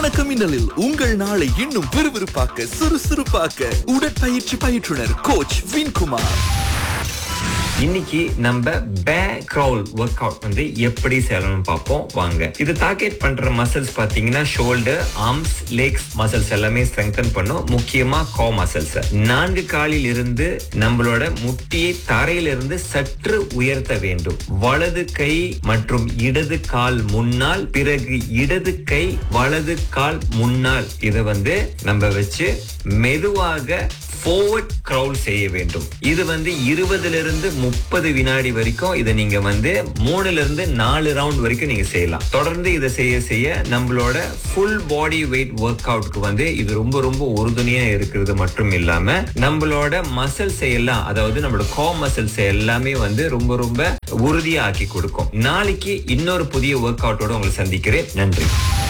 வணக்கம் மின்னலில் உங்கள் நாளை இன்னும் விறுவிறுப்பாக்க சுறுசுறுப்பாக்க உடற்பயிற்சி பயிற்றுனர் கோச் வின்குமார் இன்னைக்கு நம்ம பே கிரவுல் ஒர்க் அவுட் வந்து எப்படி செய்யணும்னு பார்ப்போம் வாங்க இது டார்கெட் பண்ற மசில்ஸ் பாத்தீங்கன்னா ஷோல்டர் ஆர்ம்ஸ் லெக்ஸ் மசில்ஸ் எல்லாமே ஸ்ட்ரெங்தன் பண்ணும் முக்கியமா கோ மசில்ஸ் நான்கு காலில் இருந்து நம்மளோட முட்டியை தரையிலிருந்து சற்று உயர்த்த வேண்டும் வலது கை மற்றும் இடது கால் முன்னால் பிறகு இடது கை வலது கால் முன்னால் இதை வந்து நம்ம வச்சு மெதுவாக forward crawl செய்ய வேண்டும் இது வந்து இருபதுல இருந்து முப்பது வினாடி வரைக்கும் இதை நீங்க வந்து மூணுல இருந்து நாலு ரவுண்ட் வரைக்கும் நீங்க செய்யலாம் தொடர்ந்து இதை செய்ய செய்ய நம்மளோட ஃபுல் பாடி வெயிட் ஒர்க் அவுட்க்கு வந்து இது ரொம்ப ரொம்ப உறுதுணையா இருக்கிறது மட்டும் இல்லாம நம்மளோட மசில்ஸ் எல்லாம் அதாவது நம்மளோட கோ மசில்ஸ் எல்லாமே வந்து ரொம்ப ரொம்ப உறுதியா ஆக்கி கொடுக்கும் நாளைக்கு இன்னொரு புதிய ஒர்க் அவுட்டோட உங்களை சந்திக்கிறேன் நன்றி